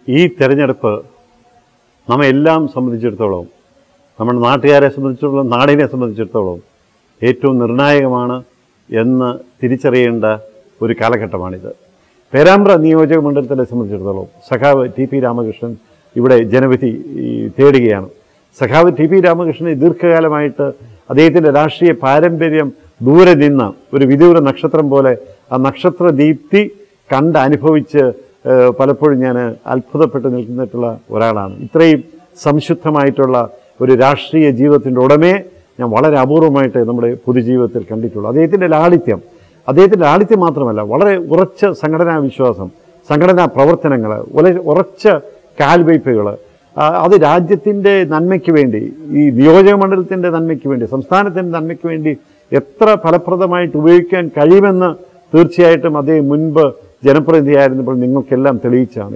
ഈ തെരഞ്ഞെടുപ്പ് നമ്മെ എല്ലാം സംബന്ധിച്ചിടത്തോളം നമ്മുടെ നാട്ടുകാരെ സംബന്ധിച്ചിടത്തോളം നാടിനെ സംബന്ധിച്ചിടത്തോളം ഏറ്റവും നിർണായകമാണ് എന്ന് തിരിച്ചറിയേണ്ട ഒരു കാലഘട്ടമാണിത് പേരാമ്പ്ര നിയോജക മണ്ഡലത്തെ സംബന്ധിച്ചിടത്തോളം സഖാവ് ടി പി രാമകൃഷ്ണൻ ഇവിടെ ജനവിധി ഈ, തേടുകയാണ് സഖാവ് ടി പി രാമകൃഷ്ണൻ ദീർഘകാലമായിട്ട് അദ്ദേഹത്തിൻ്റെ രാഷ്ട്രീയ പാരമ്പര്യം ദൂരെ നിന്ന് ഒരു വിദൂര നക്ഷത്രം പോലെ ആ നക്ഷത്ര ദീപ്തി കണ്ട് അനുഭവിച്ച് ഏഹ്, പലപ്പോഴും ഞാൻ അത്ഭുതപ്പെട്ട് നിൽക്കുന്നിട്ടുള്ള ഒരാളാണ് ഇത്രയും സംശുദ്ധമായിട്ടുള്ള ഒരു രാഷ്ട്രീയ ജീവിതത്തിൻ്റെ ഉടമയെ ഞാൻ വളരെ അപൂർവമായിട്ട് നമ്മുടെ പൊതുജീവിതത്തിൽ കണ്ടിട്ടുള്ളൂ അദ്ദേഹത്തിൻ്റെ ലാളിത്യം അദ്ദേഹത്തിൻ്റെ ലാളിത്യം മാത്രമല്ല വളരെ ഉറച്ച സംഘടനാ വിശ്വാസം സംഘടനാ പ്രവർത്തനങ്ങൾ വളരെ ഉറച്ച കാൽവയ്പ്പുകൾ അത് രാജ്യത്തിൻ്റെ നന്മയ്ക്ക് വേണ്ടി ഈ നിയോജക മണ്ഡലത്തിൻ്റെ നന്മയ്ക്ക് വേണ്ടി സംസ്ഥാനത്തിൻ്റെ നന്മയ്ക്ക് വേണ്ടി എത്ര ഫലപ്രദമായിട്ട് ഉപയോഗിക്കാൻ കഴിയുമെന്ന് തീർച്ചയായിട്ടും അദ്ദേഹം മുൻപ് ജനപ്രതിനിധിയായിരുന്നപ്പോൾ നിങ്ങൾക്കെല്ലാം തെളിയിച്ചാണ്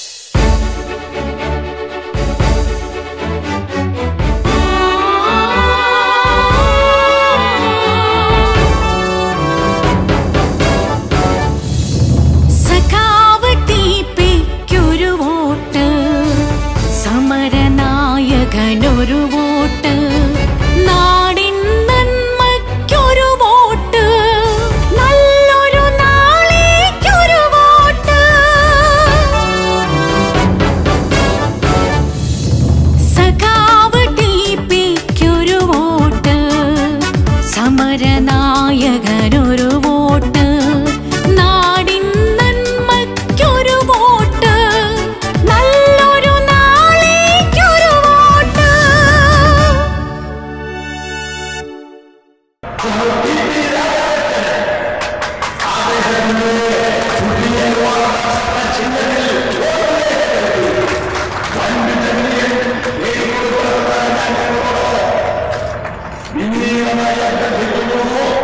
സഖാവ് ടിപിക്കൊരു വോട്ട് സമരനായകനൊരു വോട്ട് നാടിൻ നന്മയ്ക്കൊരു വോട്ട് നല്ലൊരു നാളേക്കൊരു വോട്ട് സഖാവ് ടിപിക്കൊരു വോട്ട് സമരനായകനൊരു വോട്ട് നാടിൻ നന്മയ്ക്കൊരു വോട്ട് നല്ലൊരു നാളേക്കൊരു വോട്ട് വിനീതമായി അഭ്യർത്ഥിക്കുന്നു